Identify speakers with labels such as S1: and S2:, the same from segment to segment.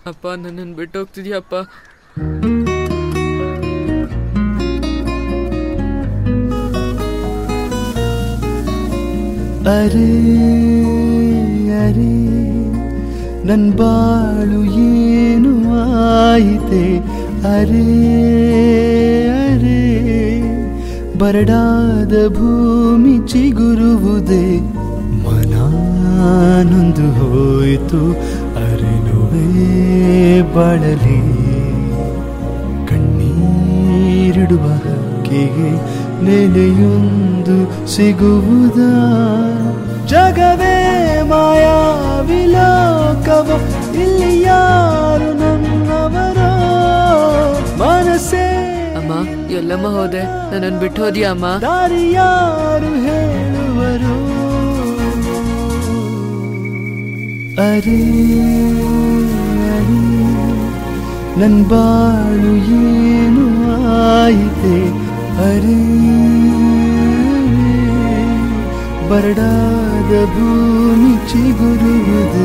S1: ಅಪ್ಪ ನನ್ನನ್ನು ಬಿಟ್ಟು ಹೋಗ್ತಿದ್ಯಪ್ಪ
S2: ಅರೆ ಅರೆ ನನ್ ಬಾಳು ಏನು ಆಯಿತೆ ಅರೆ ಅರೆ ಬರಡಾದ ಭೂಮಿ ಚಿಗುರುವುದೇ ಮನಾನೊಂದು ಹೋಯಿತು ಅರೆನುವೇ ಬಾಳಲಿ ಕಣ್ಣೀರಿಡುವ ಹಕ್ಕಿಗೆ ನೆಲೆಯೊಂದು ಸಿಗುವುದ ಜಗವೇ ಮಾಯಾ ವಿಲೋಕವ ಇಲ್ಲಿ ಯಾರು ನನ್ನವರೋ ಮನಸ್ಸೇ
S1: ಅಮ್ಮ ಎಲ್ಲಮ್ಮ ಹೋದೆ ನನ್ನನ್ನು ಬಿಟ್ಟು ಹೋದ್ಯಾ ಅಮ್ಮ
S2: ದಾರಿ ಯಾರು ಹೇಳುವರು ಅರೆ ಅರೆ ನನ್ ಬಾಳು ಏನು ಆಯಿತೆ ಅರೆ ಬರಡಾದ ಭೂಮಿ ಚಿಗುರುವುದೇ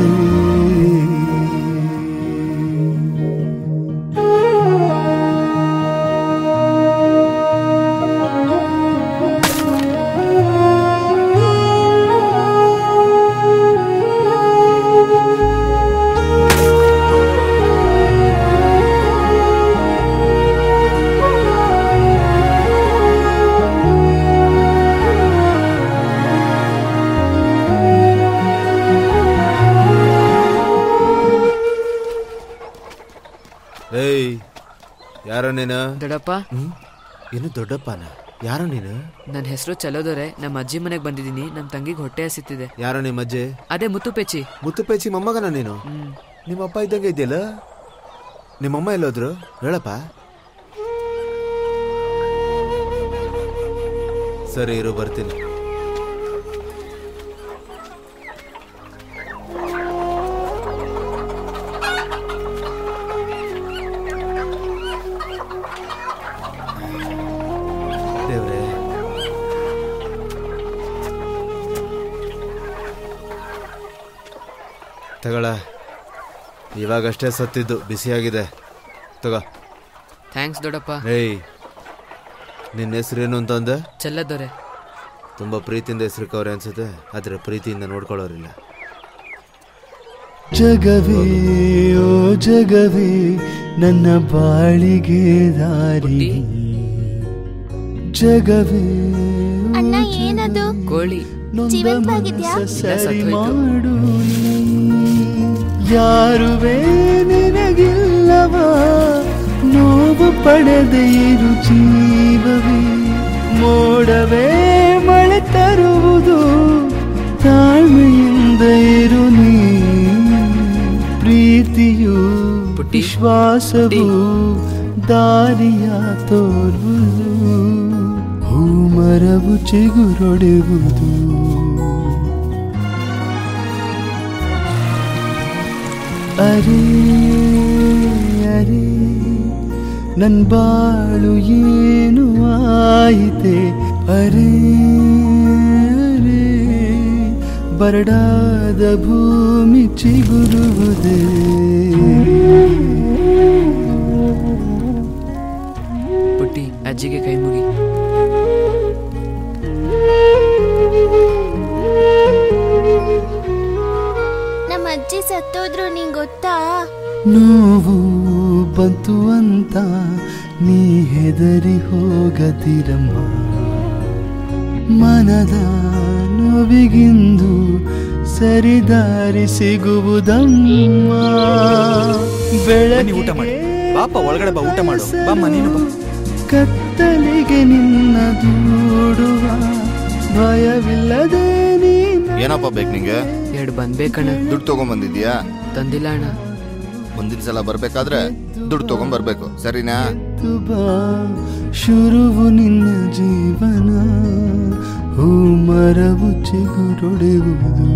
S3: ಏಯ್ ಯಾರೋ ನೀನು
S1: ದೊಡ್ಡಪ್ಪ
S3: ಹ್ಮ್? ಏನು ದೊಡ್ಡಪ್ಪನ ಯಾರೋ ನೀನು
S1: ನನ್ನ ಹೆಸರು ಚಲೋದೊರೆ ನಮ್ಮ ಅಜ್ಜಿ ಮನೆಗೆ ಬಂದಿದ್ದೀನಿ ನಮ್ಮ ತಂಗಿಗೆ ಹೊಟ್ಟೆ ಹಸಿತಿದೆ
S3: ಯಾರೋ ನಿಮ್ಮ ಅಜ್ಜಿ
S1: ಅದೇ ಮುತ್ತುಪೆಚ್ಚಿ
S3: ಮುತ್ತುಪೇಚಿ ಮೊಮ್ಮಗನ ನೀನು
S1: ಹ್ಮ್
S3: ನಿಮ್ಮಪ್ಪ ಇದ್ದಂಗೆ ಇದೆಯಲ್ಲ ನಿಮ್ಮಮ್ಮ ಎಲ್ಲೋದ್ರು ಹೇಳಪ್ಪ ಸರಿ ಇರು ಬರ್ತೀನಿ ದೇವ್ರೇ ತಗೊಳ ಇವಾಗಷ್ಟೇ ಸತ್ತಿದ್ದು ಬಿಸಿಯಾಗಿದೆ ತಗೋ
S1: ಥ್ಯಾಂಕ್ಸ್ ದೊಡ್ಡಪ್ಪ
S3: ಏಯ್ ನಿನ್ನ ಹೆಸರೇನು ಅಂತಂದೆ
S1: ಚೆಲ್ಲದೊರೆ
S3: ತುಂಬ ಪ್ರೀತಿಯಿಂದ ಹೆಸರುಕವ್ರೆ ಅನ್ಸುತ್ತೆ ಆದರೆ ಪ್ರೀತಿಯಿಂದ ನೋಡ್ಕೊಳ್ಳೋರಿಲ್ಲ
S2: ಜಗವೇ ಓ ಜಗವೇ ನನ್ನ ಬಾಳಿಗೆ ದಾರಿ ಜಗವೇ ಓ
S4: ಅಣ್ಣ ಏನದು
S1: ಕೋಳಿ
S2: ನೊಂದ
S4: ಜೀವಂತವಾಗಿದ್ಯಾ?
S2: ಮನಸ್ಸ
S1: ಇಲ್ಲ,
S2: ಸರಿ
S1: ಸತ್ತೋಯ್ತು.
S2: ಮಾಡು ನೀ. ಯಾರುವೇ ನಿನಗಿಲ್ಲವ ನೋವು ಪಡೆದೇ ಇರು ಜೀವವೇ ಮೋಡವೇ ಮಳೆ ತರುವುದು ತಾಳ್ಮೆಯಿಂದ ಇರು ನೀ ಪ್ರೀತಿಯು
S1: ಪುಟ್ಟಿ,
S2: ವಿಶ್ವಾಸವು ದಾರಿಯ ತೋರುವುದು ಹೂಮರವು ಚಿಗುರೊಡೆಯುವುದು ಅರೆ ಅರೆ ನನ್ ಬಾಳು ಏನು ಆಯಿತೆ ಅರೆ ಅರೆ ಬರಡಾದ ಭೂಮಿ ಚಿಗುರುವುದೇ
S1: ಪುಟ್ಟಿ ಅಜ್ಜಿಗೆ ಕೈ ಮುಗಿ
S4: ನಮ್ಮ ಅಜ್ಜಿ ಸತ್ತೋದ್ರು ನಿಂಗ್ ಗೊತ್ತಾ
S2: ನೋವು ಬಂತು ಅಂತ ನೀ ಹೆದರಿ ಹೋಗದಿರಮ್ಮ ಮನದ ನೋವಿಗಿಂದು ಸರಿದಾರಿ ಸಿಗುವುದಮ್ಮ
S5: ಬನ್ನಿ ಊಟ ಮಾಡಿ. ಬಾಪ, ಒಳಗಡೆ ಬಾ, ಊಟ ಮಾಡು. ಬಾಮ್ಮ, ನೀನು ಬಾ.
S2: ಕತ್ತಲಿಗೆ ನಿನ್ನ ದೂಡುವ ಭಯವಿಲ್ಲದೆ ನೀನ
S6: ಏನಪ್ಪ ಬೇಕು ನಿಂಗೆ
S1: ಎರಡು ಬಂದ್ಬೇಕಣ್ಣ
S6: ದುಡ್ಡು ತಗೊಂಬಂದಿದ್ಯಾ
S1: ತಂದಿಲ್ಲ ಅಣ್ಣ
S6: ಮುಂದಿನ ಸಲ ಬರ್ಬೇಕಾದ್ರೆ ದುಡ್ಡು ತಗೊಂಬರ್ಬೇಕು ಸರಿನಾ
S2: ಬಾ ಶುರುವು ನಿನ್ನ ಜೀವನ ಹೂ ಮರವು ಚಿಗುರೊಡೆಯುವುದು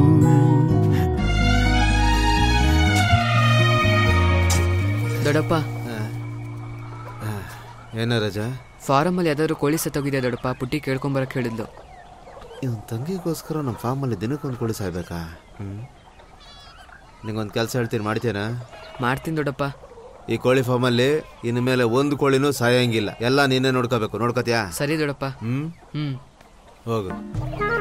S1: ದೊಡ್ಡಪ್ಪ
S3: ಏನ ರಜಾ
S1: ಫಾರಮ್ ಅಲ್ಲಿ ಯಾವ್ದಾದ್ರು ಕೋಳಿ ಸತ್ತೋಗಿದೆ ದೊಡ್ಡಪ್ಪ ಪುಟ್ಟಿ ಕೇಳ್ಕೊಂಬರಕ್ ಹೇಳಿದ್ಲು
S3: ಇವನ್ ತಂಗಿಗೋಸ್ಕರ ನಮ್ಮ ಫಾರ್ಮಲ್ಲಿ ದಿನಕ್ಕೊಂದು ಕೋಳಿ ಸಾಯ್ಬೇಕಾ ಹ್ಞೂ ನಿಂಗೊಂದು ಕೆಲಸ ಹೇಳ್ತೀನಿ ಮಾಡ್ತೀನಾ
S1: ಮಾಡ್ತೀನಿ ದೊಡ್ಡಪ್ಪ
S3: ಈ ಕೋಳಿ ಫಾರ್ಮಲ್ಲಿ ಇನ್ನು ಮೇಲೆ ಒಂದು ಕೋಳಿನೂ ಸಾಯಂಗಿಲ್ಲ ಎಲ್ಲ ನೀನೇ ನೋಡ್ಕೋಬೇಕು ನೋಡ್ಕೋತೀಯಾ
S1: ಸರಿ ದೊಡ್ಡಪ್ಪ
S3: ಹ್ಮ್
S1: ಹ್ಮ್
S3: ಹೋಗು